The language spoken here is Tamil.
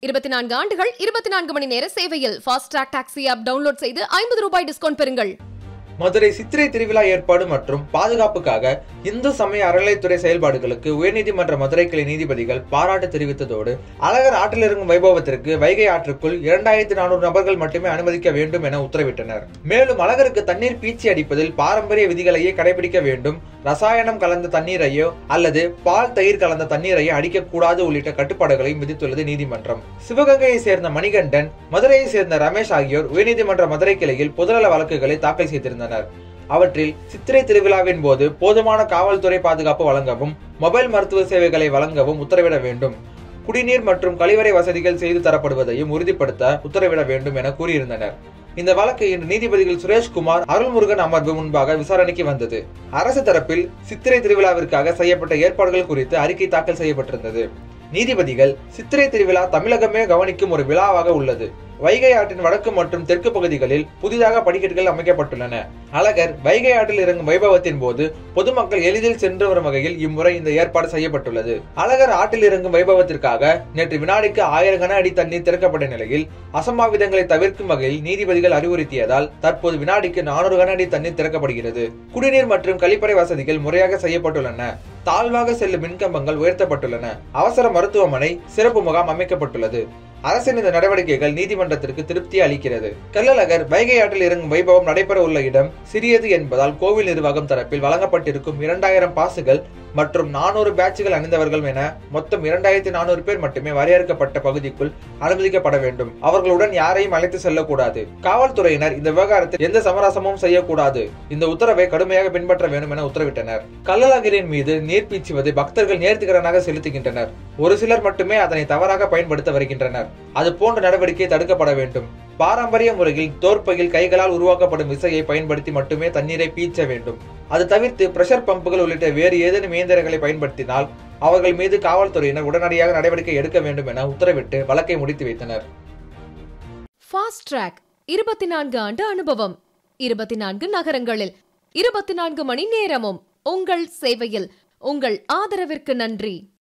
இருபத்தி நான்கு ஆண்டுகள் இருபத்தி நான்கு மணி நேர சேவையில் fast track taxi app download செய்து ஐம்பது ரூபாய் டிஸ்கவுண்ட் பெறுங்கள் மதுரை சித்திரை திருவிழா ஏற்பாடு மற்றும் பாதுகாப்புக்காக இந்து சமய அறநிலைத்துறை செயல்பாடுகளுக்கு உயர்நீதிமன்ற மதுரை கிளை நீதிபதிகள் பாராட்டு தெரிவித்ததோடு அழகர் ஆற்றில் இறங்கும் வைபவத்திற்கு வைகை ஆற்றுக்குள் இரண்டாயிரத்தி நானூறு நபர்கள் மட்டுமே அனுமதிக்க வேண்டும் என உத்தரவிட்டனர் மேலும் அழகருக்கு தண்ணீர் பீச்சி அடிப்பதில் பாரம்பரிய விதிகளையே கடைபிடிக்க வேண்டும் ரசாயனம் கலந்த தண்ணீரையோ அல்லது பால் தயிர் கலந்த தண்ணீரையோ அடிக்கக்கூடாது உள்ளிட்ட கட்டுப்பாடுகளையும் விதித்துள்ளது நீதிமன்றம் சிவகங்கையை சேர்ந்த மணிகண்டன் மதுரையை சேர்ந்த ரமேஷ் ஆகியோர் உயர்நீதிமன்ற மதுரை கிளையில் பொதுநல வழக்குகளை தாக்கல் செய்திருந்தனர் அவற்றில் சித்திரை திருவிழாவின் போது போதுமான காவல்துறை பாதுகாப்பு வழங்கவும் மொபைல் மருத்துவ சேவைகளை வழங்கவும் உத்தரவிட வேண்டும் குடிநீர் மற்றும் கழிவறை வசதிகள் செய்து தரப்படுவதையும் உறுதிப்படுத்த உத்தரவிட வேண்டும் என கூறியிருந்தனர் இந்த வழக்கு இன்று நீதிபதிகள் சுரேஷ்குமார் அருள்முருகன் அமர்வு முன்பாக விசாரணைக்கு வந்தது அரசு தரப்பில் சித்திரை திருவிழாவிற்காக செய்யப்பட்ட ஏற்பாடுகள் குறித்து அறிக்கை தாக்கல் செய்யப்பட்டிருந்தது நீதிபதிகள் சித்திரை திருவிழா தமிழகமே கவனிக்கும் ஒரு விழாவாக உள்ளது வைகை ஆற்றின் வடக்கு மற்றும் தெற்கு பகுதிகளில் புதிதாக படிக்கட்டுகள் அமைக்கப்பட்டுள்ளன அழகர் வைகை ஆற்றில் இறங்கும் வைபவத்தின் போது பொதுமக்கள் எளிதில் சென்று வரும் வகையில் இம்முறை இந்த ஏற்பாடு செய்யப்பட்டுள்ளது அழகர் ஆற்றில் இறங்கும் வைபவத்திற்காக நேற்று வினாடிக்கு ஆயிரம் கன அடி தண்ணீர் திறக்கப்பட்ட நிலையில் அசம்பாவிதங்களை தவிர்க்கும் வகையில் நீதிபதிகள் அறிவுறுத்தியதால் தற்போது வினாடிக்கு நானூறு கன அடி தண்ணீர் திறக்கப்படுகிறது குடிநீர் மற்றும் கழிப்பறை வசதிகள் முறையாக செய்யப்பட்டுள்ளன தாழ்வாக செல்லும் மின்கம்பங்கள் உயர்த்தப்பட்டுள்ளன அவசர மருத்துவமனை சிறப்பு முகாம் அமைக்கப்பட்டுள்ளது அரசின் இந்த நடவடிக்கைகள் நீதிமன்றத்திற்கு திருப்தி அளிக்கிறது கள்ளழகர் வைகை ஆற்றில் இறங்கும் வைபவம் நடைபெற உள்ள இடம் சிறியது என்பதால் கோவில் நிர்வாகம் தரப்பில் வழங்கப்பட்டிருக்கும் இரண்டாயிரம் பாசுகள் மற்றும் நானூறு பேட்சுகள் அணிந்தவர்கள் என மொத்தம் இரண்டாயிரத்தி நானூறு பேர் மட்டுமே வரையறுக்கப்பட்ட பகுதிக்குள் அனுமதிக்கப்பட வேண்டும் அவர்களுடன் யாரையும் அழைத்து செல்லக்கூடாது காவல்துறையினர் இந்த விவகாரத்தில் எந்த சமரசமும் செய்யக்கூடாது இந்த உத்தரவை கடுமையாக பின்பற்ற வேண்டும் என உத்தரவிட்டனர் கள்ளழகரின் மீது நீர் பீச்சுவதை பக்தர்கள் நேர்த்திகரனாக செலுத்துகின்றனர் ஒரு சிலர் மட்டுமே அதனை தவறாக பயன்படுத்த வருகின்றனர் அது போன்ற நடவடிக்கை தடுக்கப்பட வேண்டும் பாரம்பரிய முறையில் தோற்பையில் கைகளால் உருவாக்கப்படும் விசையை பயன்படுத்தி மட்டுமே தண்ணீரை பீச்ச வேண்டும் அது தவிர்த்து பிரஷர் பம்புகள் உள்ளிட்ட வேறு ஏதேனும் இயந்திரங்களை பயன்படுத்தினால் அவர்கள் மீது காவல்துறையினர் உடனடியாக நடவடிக்கை எடுக்க வேண்டும் என உத்தரவிட்டு வழக்கை முடித்து வைத்தனர் ஃபாஸ்ட் ட்ராக் இருபத்தி நான்கு ஆண்டு அனுபவம் இருபத்தி நான்கு நகரங்களில் இருபத்தி நான்கு மணி நேரமும் உங்கள் சேவையில் உங்கள் ஆதரவிற்கு நன்றி